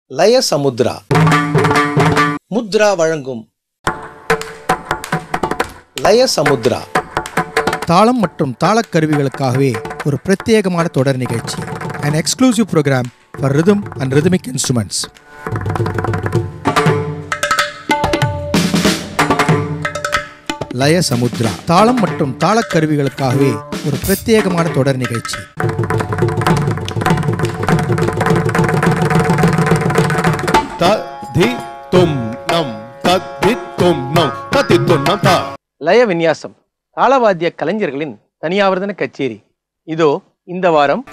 லய சமுத்ரா முத்ரா வழங்கும் லய சமுத்ரா தாளம் மற்றும் தாளக் கருவிகளுக்காகவே ஒரு பிரத்யேகமான தொடர் நிகழ்ச்சி an exclusive programme for rhythm and rhythmic instruments Laya Samudra தாளம் மற்றும் தாளக் கருவிகளுக்காகவே ஒரு பிரத்யேகமான தொடர் நிகழ்ச்சி த தி தும் நம் தத் தி தும் நம் தத்தி தும் நம் த லய விநியாசம் தாளவாத்திய கலைஞர்களின் தனியாவர்தன கச்சேரி இதோ இந்த வாரம்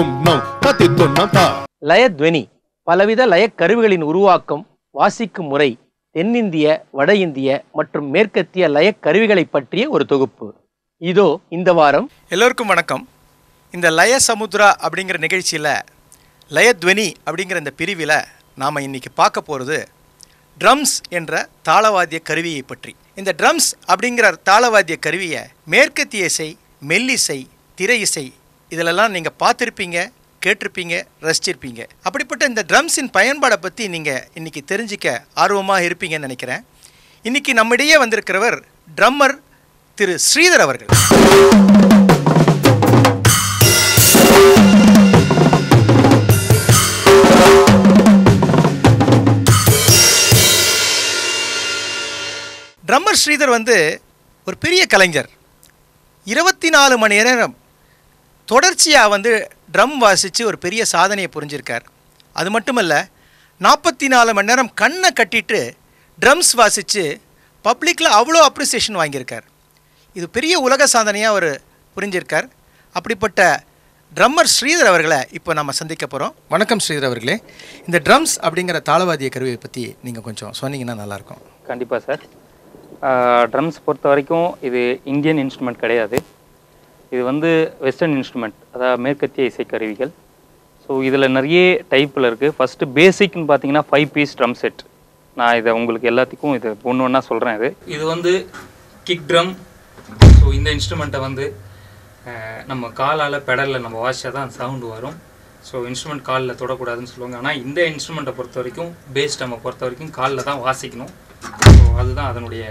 தும் நம் தத்தி தும் நம் தா லயத்வனி பலவித லயக் கருவிகளின் உருவாக்கம் வாசிக்கும் முறை தென்னிந்திய வட இந்திய மற்றும் மேற்கத்திய லயக் கருவிகளை பற்றிய ஒரு தொகுப்பு இதோ இந்த வாரம் எல்லோருக்கும் வணக்கம் இந்த லய சமுத்ரா அப்படிங்கிற நிகழ்ச்சியில் லயத்வனி அப்படிங்கிற இந்த பிரிவில் நாம் இன்னைக்கு பார்க்க போகிறது ட்ரம்ஸ் என்ற தாளவாத்திய கருவியை பற்றி இந்த ட்ரம்ஸ் அப்படிங்கிற தாளவாத்திய கருவியை மேற்கத்திய இசை மெல்லிசை திரை இசை இதிலெல்லாம் நீங்கள் பார்த்துருப்பீங்க கேட்டிருப்பீங்க ரசிச்சிருப்பீங்க அப்படிப்பட்ட இந்த ட்ரம்ஸின் பயன்பாடை பற்றி நீங்கள் இன்னைக்கு தெரிஞ்சிக்க ஆர்வமாக இருப்பீங்கன்னு நினைக்கிறேன் இன்னைக்கு நம்மிடையே வந்திருக்கிறவர் ட்ரம்மர் திரு ஸ்ரீதர் அவர்கள் ட்ரம்மர் ஸ்ரீதர் வந்து ஒரு பெரிய கலைஞர் இருபத்தி நாலு மணி நேரம் தொடர்ச்சியாக வந்து ட்ரம் வாசித்து ஒரு பெரிய சாதனையை புரிஞ்சிருக்கார் அது மட்டுமல்ல நாற்பத்தி நாலு மணி நேரம் கண்ணை கட்டிட்டு ட்ரம்ஸ் வாசித்து பப்ளிக்கில் அவ்வளோ அப்ரிசியேஷன் வாங்கியிருக்கார் இது பெரிய உலக சாதனையாக அவர் புரிஞ்சிருக்கார் அப்படிப்பட்ட ட்ரம்மர் ஸ்ரீதர் அவர்களை இப்போ நம்ம சந்திக்க போகிறோம் வணக்கம் ஸ்ரீதர் அவர்களே இந்த ட்ரம்ஸ் அப்படிங்கிற தாளவாதிய கருவியை பற்றி நீங்கள் கொஞ்சம் சொன்னீங்கன்னா நல்லாயிருக்கும் கண்டிப்பாக சார் ட்ரம்ஸ் பொறுத்த வரைக்கும் இது இந்தியன் இன்ஸ்ட்ருமெண்ட் கிடையாது இது வந்து வெஸ்டர்ன் இன்ஸ்ட்ருமெண்ட் அதாவது மேற்கத்திய இசைக்கருவிகள் ஸோ இதில் நிறைய டைப்பில் இருக்குது ஃபஸ்ட்டு பேசிக்னு பார்த்தீங்கன்னா ஃபைவ் பீஸ் ட்ரம் செட் நான் இதை உங்களுக்கு எல்லாத்துக்கும் இது ஒன்று ஒன்றா சொல்கிறேன் இது இது வந்து கிக் ட்ரம் ஸோ இந்த இன்ஸ்ட்ருமெண்ட்டை வந்து அஹ், நம்ம காலால் பெடலில் நம்ம வாசிச்சா தான் சவுண்டு வரும் ஸோ இன்ஸ்ட்ருமெண்ட் காலில் தொடக்கூடாதுன்னு சொல்லுவாங்க ஆனால் இந்த இன்ஸ்ட்ருமெண்ட்டை பொறுத்த வரைக்கும் பேஸ் நம்ம பொறுத்த வரைக்கும் காலில் தான் வாசிக்கணும் ஸோ அதுதான் அதனுடைய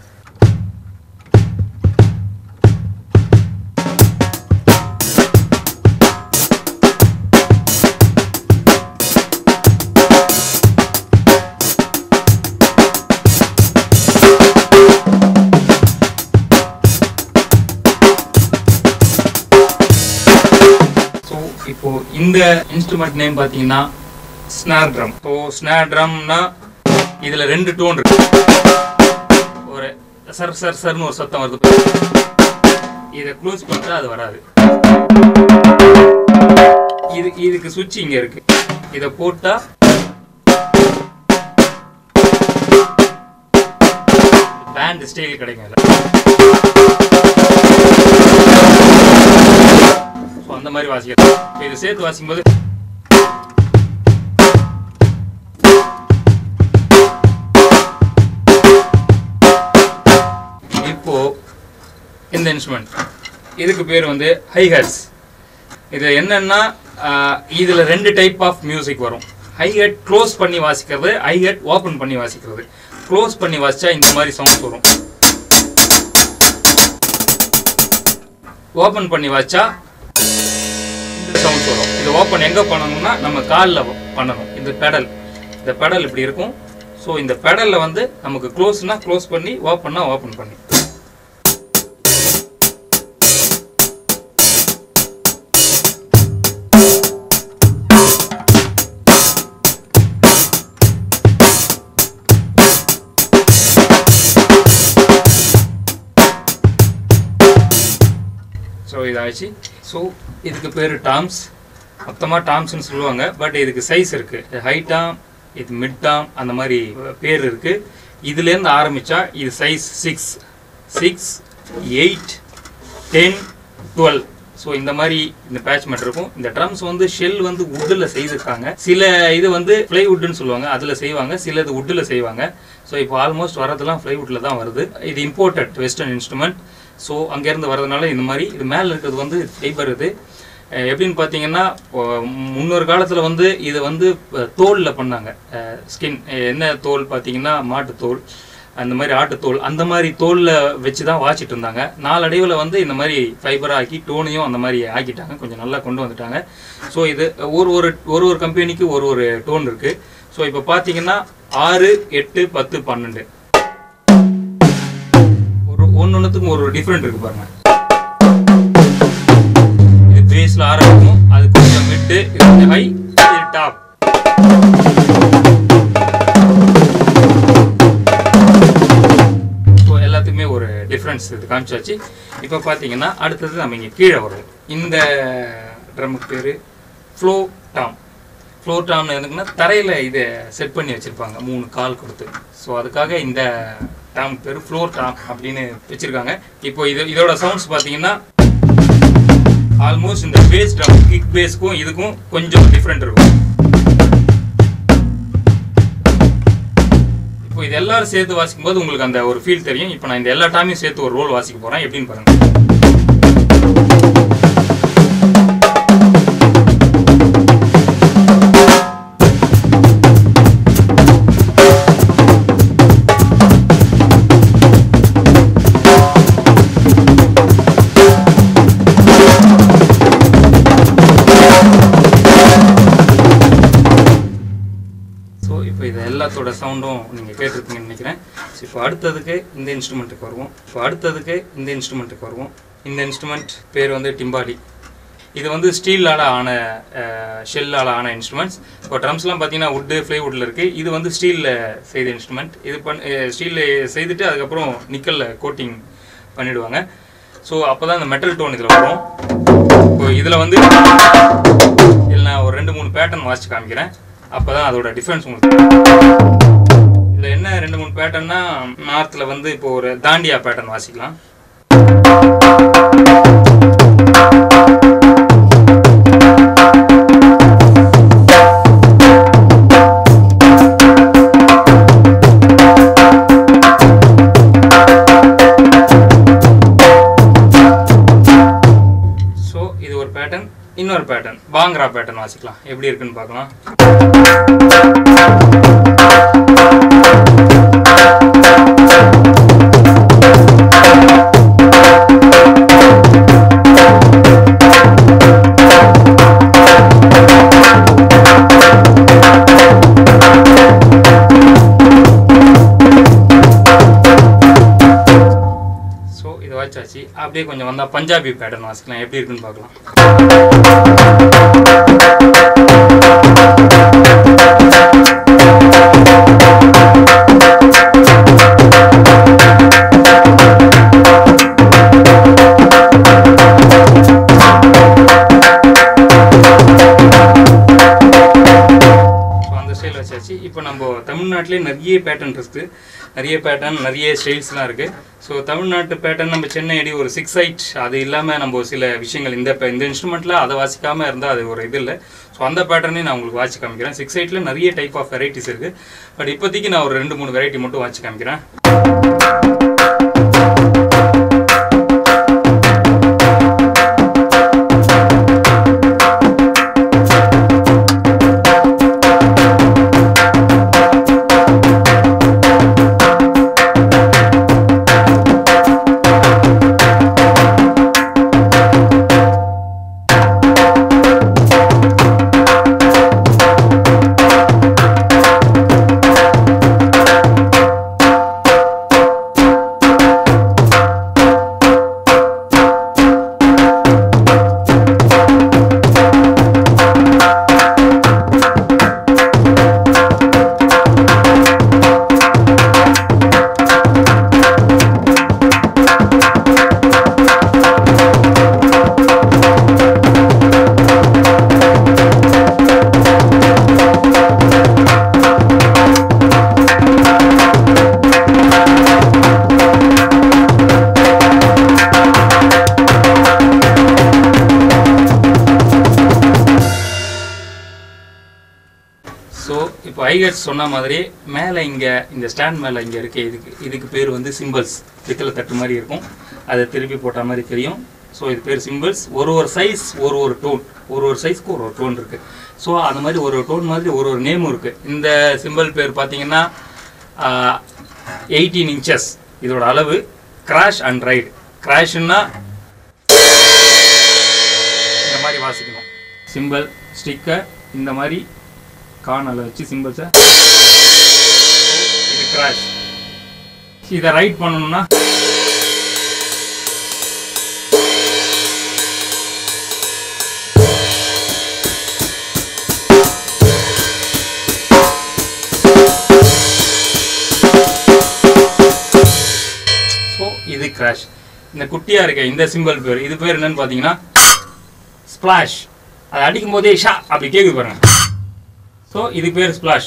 ஸோ இப்போ இந்த இன்ஸ்ட்ருமெண்ட் நேம் பார்த்தீங்கன்னா ஸ்னார் ட்ரம் ஸோ ஸ்னார் ட்ரம்னா இதில் ரெண்டு டோன் இருக்கு ஒரு சர் சர் சர்னு ஒரு சத்தம் வருது இதை க்ளோஸ் பண்ணிட்டா அது வராது இது இதுக்கு சுவிட்ச் இங்க இருக்கு இதை போட்டா பேண்ட் ஸ்டைல் கிடைக்கும் இதுல. ஸோ அந்த மாதிரி வாசிக்கிறது இப்ப இதை சேர்த்து வாசிக்கும்போது இப்போ இந்த இன்ஸ்ட்ருமெண்ட் இதுக்கு பேர் வந்து ஹை ஹேட்ஸ் இது என்னன்னா ஆஹ், இதுல ரெண்டு டைப் ஆஃப் மியூசிக் வரும் ஹை ஹெட் க்ளோஸ் பண்ணி வாசிக்கிறது ஹை ஹெட் ஓப்பன் பண்ணி வாசிக்கிறது க்ளோஸ் பண்ணி வாசிச்சா இந்த மாதிரி சவுண்ட்ஸ் வரும் ஓப்பன் பண்ணி வாசிச்சா இந்த சவுண்ட்ஸ் வரும் இது ஓப்பன் எங்க பண்ணணும்னா நம்ம காலில் பண்ணணும் இந்த பெடல் இந்த பெடல் இப்படி இருக்கும் ஸோ இந்த பெடல்ல வந்து நமக்கு க்ளோஸ்னா க்ளோஸ் பண்ணி ஓப்பன்னா ஓப்பன் பண்ணி ஸோ இதாச்சு ஸோ இதுக்கு பேர் டாம்ஸ் மொத்தமாக டாம்ஸ்னு சொல்லுவாங்க பட் இதுக்கு சைஸ் இருக்கு ஹை டாம் இது மிட் டாம் அந்த மாதிரி பேர் இருக்கு இதுலேருந்து ஆரம்பிச்சா இது size six six eight ten twelve so இந்த மாதிரி இந்த பேட்ச்மெண்ட் இருக்கும் இந்த ட்ரம்ஸ் வந்து ஷெல் வந்து வுட்டில் செய்திருக்காங்க சில இது வந்து வுட்னு சொல்லுவாங்க அதில் செய்வாங்க சில இது வுட்டில் செய்வாங்க ஸோ இப்போ ஆல்மோஸ்ட் வரதெல்லாம் வுட்டில் தான் வருது இது இம்போர்ட்டட் வெஸ்டர்ன் இன்ஸ்ட்ருமெண்ட் ஸோ அங்கேருந்து வரதுனால இந்த மாதிரி இது மேலே இருக்கிறது வந்து ஃபைபர் இது அஹ் எப்படின்னு பார்த்தீங்கன்னா இப்போ முன்னொரு காலத்தில் வந்து இதை வந்து தோலில் பண்ணாங்க ஸ்கின் என்ன தோல் பார்த்தீங்கன்னா மாட்டுத்தோல் அந்த மாதிரி ஆட்டுத்தோல் அந்த மாதிரி தோலில் வச்சு தான் வாச்சிட்டு இருந்தாங்க நாளடைவில் வந்து இந்த மாதிரி ஃபைபராக ஆக்கி டோனையும் அந்த மாதிரி ஆக்கிட்டாங்க கொஞ்சம் நல்லா கொண்டு வந்துட்டாங்க ஸோ இது ஒரு ஒரு ஒரு ஒரு கம்பெனிக்கு ஒரு ஒரு டோன் இருக்குது ஸோ இப்போ பார்த்தீங்கன்னா ஆறு எட்டு பத்து பன்னெண்டு ஒரு ஒன்னொன்னுத்துக்கும் ஒரு டிஃப்ரெண்ட் இருக்கு பாருங்க இது பேஸ்ல ஆரம்பிக்கும் அது கொஞ்சம் மிட்டு இது கொஞ்சம் ஹை இது டாப் ஸோ எல்லாத்துக்குமே ஒரு டிஃப்ரென்ஸ் இது காமிச்சாச்சு இப்போ பார்த்தீங்கன்னா அடுத்தது நம்ம இங்கே கீழே வரும் இந்த ட்ரம்முக்கு பேர் ஃப்ளோ டாம் ஃப்ளோ டாம்னு எதுக்குன்னா தரையில் இதை செட் பண்ணி வச்சுருப்பாங்க மூணு கால் கொடுத்து ஸோ அதுக்காக இந்த டாம் பேர் ஃப்ளோர் டாம் அப்படின்னு வச்சுருக்காங்க இப்போ இது இதோட சவுண்ட்ஸ் பார்த்தீங்கன்னா ஆல்மோஸ்ட் இந்த பேஸ் ட்ரம் கிக் பேஸ்க்கும் இதுக்கும் கொஞ்சம் டிஃப்ரெண்ட் இருக்கும் இப்போ இது எல்லாரும் சேர்த்து வாசிக்கும் போது உங்களுக்கு அந்த ஒரு ஃபீல் தெரியும் இப்போ நான் இந்த எல்லா டைமையும் சேர்த்து ஒரு ரோல் வாசிக்க போகிறேன் எப்படின்னு பாருங்க ஸோ இப்போ இது எல்லாத்தோட சவுண்டும் நீங்கள் கேட்டிருப்பீங்கன்னு நினைக்கிறேன் ஸோ இப்போ அடுத்ததுக்கு இந்த இன்ஸ்ட்ருமெண்ட்டுக்கு வருவோம் இப்போ அடுத்ததுக்கு இந்த இன்ஸ்ட்ருமெண்ட்டுக்கு வருவோம் இந்த இன்ஸ்ட்ருமெண்ட் பேர் வந்து டிம்பாலி இது வந்து ஸ்டீலால் ஆன ஷெல்லால் ஆன இன்ஸ்ட்ருமெண்ட்ஸ் இப்போ ட்ரம்ஸ்லாம் பார்த்தீங்கன்னா வுட்டு ஃப்ளைவுட்டில் இருக்குது இது வந்து ஸ்டீலில் செய்த இன்ஸ்ட்ருமெண்ட் இது பண் ஸ்டீலில் செய்துட்டு அதுக்கப்புறம் நிக்கலில் கோட்டிங் பண்ணிடுவாங்க ஸோ அப்போ தான் இந்த மெட்டல் டோன் இதில் வரும் இப்போ இதில் வந்து இதில் நான் ஒரு ரெண்டு மூணு பேட்டர்ன் வாசிச்சு காமிக்கிறேன் அப்போ தான் அதோட டிஃப்ரென்ஸ் உங்களுக்கு இதில் என்ன ரெண்டு மூணு பேட்டர்னா நார்த்தில் வந்து இப்போ ஒரு தாண்டியா பேட்டர்ன் வாசிக்கலாம் ஸோ இது ஒரு பேட்டர்ன் இன்னொரு பேட்டர்ன் பாங்க்ரா பேட்டர்ன் வாசிக்கலாம் எப்படி இருக்குன்னு பார்க்கலாம் ஸோ இதை வாச்சாச்சு அப்படியே கொஞ்சம் வந்தால் பஞ்சாபி பேட்டர்ன் வாசிக்கலாம் எப்படி இருக்குன்னு பார்க்கலாம் ஸோ அந்த ஸ்டைல் வச்சாச்சு இப்போ நம்ம தமிழ்நாட்டிலே நிறைய பேட்டர்ன் இருக்குது நிறைய பேட்டர்ன் நிறைய ஸ்டைல்ஸ்லாம் இருக்குது ஸோ தமிழ்நாட்டு பேட்டர்ன் நம்ம சென்னை அடி ஒரு சிக்ஸ் ஐட் அது இல்லாமல் நம்ம சில விஷயங்கள் இந்த ப- இந்த இன்ஸ்ட்ருமெண்ட்டில் அதை வாசிக்காமல் இருந்தால் அது ஒரு இது இல்லை ஸோ அந்த பேட்டர்னே நான் உங்களுக்கு வாசி காமிக்கிறேன் சிக்ஸ் ஐட்டில் நிறைய டைப் ஆஃப் வெரைட்டிஸ் இருக்குது பட் இப்போதைக்கு நான் ஒரு ரெண்டு மூணு வெரைட்டி மட்டும் வாசி காமிக்கிறேன் ஸோ இப்போ ஐகட்ஸ் சொன்ன மாதிரி மேலே இங்கே இந்த ஸ்டாண்ட் மேலே இங்கே இருக்கு இதுக்கு இதுக்கு பேர் வந்து சிம்பிள்ஸ் பித்தளை தட்டு மாதிரி இருக்கும் அதை திருப்பி போட்ட மாதிரி தெரியும் ஸோ இது பேர் சிம்பிள்ஸ் ஒரு ஒரு சைஸ் ஒரு ஒரு டோன் ஒரு ஒரு சைஸ்க்கு ஒரு ஒரு டோன் இருக்குது ஸோ அந்த மாதிரி ஒரு ஒரு டோன் மாதிரி ஒரு ஒரு நேமும் இருக்குது இந்த சிம்பிள் பேர் பார்த்தீங்கன்னா எயிட்டீன் இன்ச்சஸ் இதோட அளவு கிராஷ் அண்ட் ரைடு கிராஷ்னா இந்த மாதிரி வாசிக்கணும் சிம்பிள் ஸ்டிக்கர் இந்த மாதிரி கார்னரில் வச்சு சிம்பிள்ஸை இது கிராஷ் இதை ரைட் பண்ணணும்னா ஸோ இது கிராஷ் இந்த குட்டியாக இருக்க இந்த சிம்பிள் பேர் இது பேர் என்னன்னு பார்த்தீங்கன்னா ஸ்ப்ளாஷ் அதை அடிக்கும் போதே ஷா அப்படி கேக்குது பாருங்க ஸோ இது பேர் ஸ்பிளாஷ்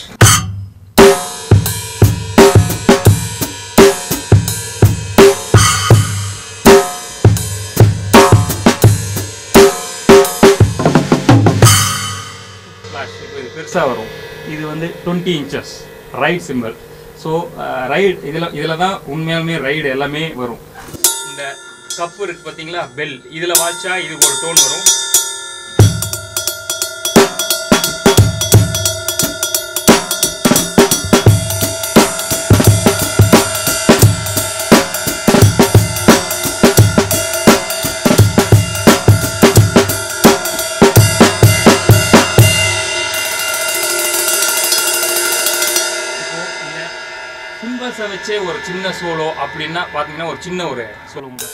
ஸ்பிளாஷ் இப்போ இது பெருசாக வரும் இது வந்து twenty inches right simple so right இதில் இதில் தான் உண்மையாலுமே ரைடு எல்லாமே வரும் இந்த கப்பு இருக்கு பார்த்தீங்களா பெல் இதில் வாய்ச்சா இது ஒரு டோன் வரும் இப்போ இந்த சிம்பல்ஸை வச்சே ஒரு சின்ன சோலோ அப்படின்னா பார்த்தீங்கன்னா ஒரு சின்ன ஒரு சோலோ உண்டு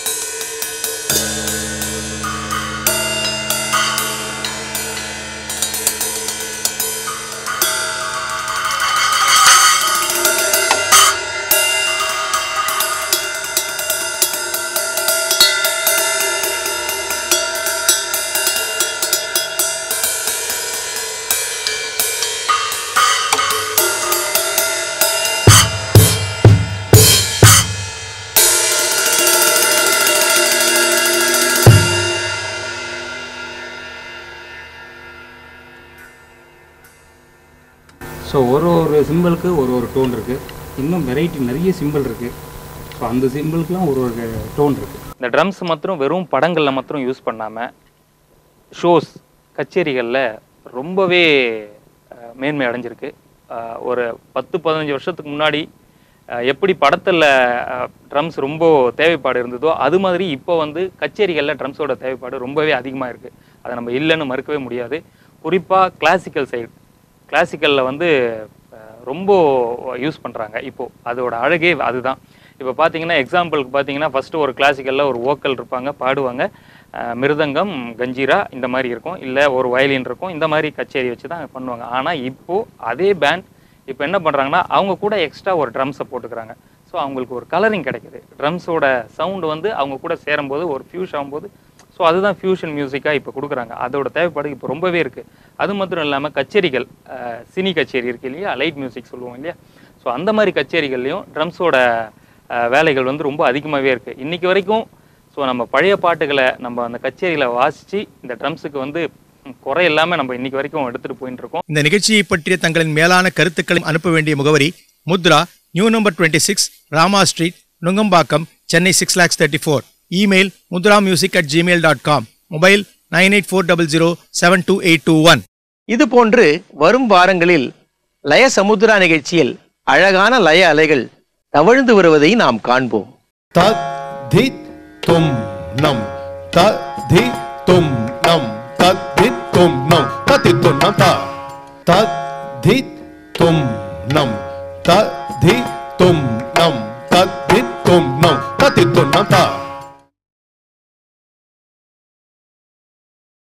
ஸோ ஒரு ஒரு சிம்பிளுக்கு ஒரு ஒரு டோன் இருக்குது இன்னும் வெரைட்டி நிறைய சிம்பிள் இருக்குது ஸோ அந்த சிம்பிளுக்குலாம் ஒரு ஒரு டோன் இருக்குது இந்த ட்ரம்ஸ் மாத்திரம் வெறும் படங்களில் மாத்திரம் யூஸ் பண்ணாமல் ஷோஸ் கச்சேரிகளில் ரொம்பவே அஹ், மேன்மை அடைஞ்சிருக்கு அஹ், ஒரு பத்து பதினஞ்சு வருஷத்துக்கு முன்னாடி அஹ், எப்படி படத்தில் ட்ரம்ஸ் ரொம்ப தேவைப்பாடு இருந்ததோ அது மாதிரி இப்போ வந்து கச்சேரிகளில் ட்ரம்ஸோட தேவைப்பாடு ரொம்பவே அதிகமாக இருக்குது அதை நம்ம இல்லைன்னு மறுக்கவே முடியாது குறிப்பாக கிளாசிக்கல் சைடு கிளாசிக்கலில் வந்து அஹ், ரொம்ப யூஸ் பண்ணுறாங்க இப்போது அதோட அழகே அதுதான் இப்போ பார்த்தீங்கன்னா எக்ஸாம்பிளுக்கு பார்த்தீங்கன்னா ஃபஸ்ட்டு ஒரு கிளாசிக்கலில் ஒரு வோக்கல் இருப்பாங்க பாடுவாங்க அஹ், மிருதங்கம் கஞ்சீரா இந்த மாதிரி இருக்கும் இல்லை ஒரு வயலின் இருக்கும் இந்த மாதிரி கச்சேரி வச்சு தான் பண்ணுவாங்க ஆனால் இப்போது அதே பேண்ட் இப்போ என்ன பண்ணுறாங்கன்னா அவங்க கூட எக்ஸ்ட்ரா ஒரு ட்ரம்ஸை போட்டுக்கிறாங்க ஸோ அவங்களுக்கு ஒரு கலரிங் கிடைக்குது ட்ரம்ஸோட சவுண்டு வந்து அவங்க கூட சேரும்போது ஒரு ஃபியூஸ் ஆகும்போது ஸோ அதுதான் ஃபியூஷன் மியூசிக்காக இப்போ கொடுக்குறாங்க அதோட தேவைப்பாடு இப்போ ரொம்பவே இருக்குது அது மாத்திரம் இல்லாமல் கச்சேரிகள் அஹ், சினி கச்சேரி இருக்கு இல்லையா லைட் மியூசிக் சொல்லுவோம் இல்லையா ஸோ அந்த மாதிரி கச்சேரிகள்லையும் ட்ரம்ஸோட வேலைகள் வந்து ரொம்ப அதிகமாகவே இருக்குது இன்றைக்கி வரைக்கும் ஸோ நம்ம பழைய பாட்டுகளை நம்ம அந்த கச்சேரியில் வாசித்து இந்த ட்ரம்ஸுக்கு வந்து ம், குறை இல்லாமல் நம்ம இன்னைக்கு வரைக்கும் எடுத்துகிட்டு போயிட்டு இருக்கோம் இந்த நிகழ்ச்சியை பற்றிய தங்களின் மேலான கருத்துக்களை அனுப்ப வேண்டிய முகவரி Mudra new number twenty six Rama street Nungambakkam Chennai six lakhs thirty four email Mudra music at Gmail dot com mobile nine eight four double zero seven two eight two one இது போன்று வரும் வாரங்களில் லய சமுத்திரா நிகழ்ச்சியில் அழகான லய அலைகள் தவழ்ந்து வருவதை நாம் காண்போம் तत् धि तुम नम तत् धि तुम नम तत् धि तुम नम तति तुम नम ता तत् धि तुम नम तत् धि तुम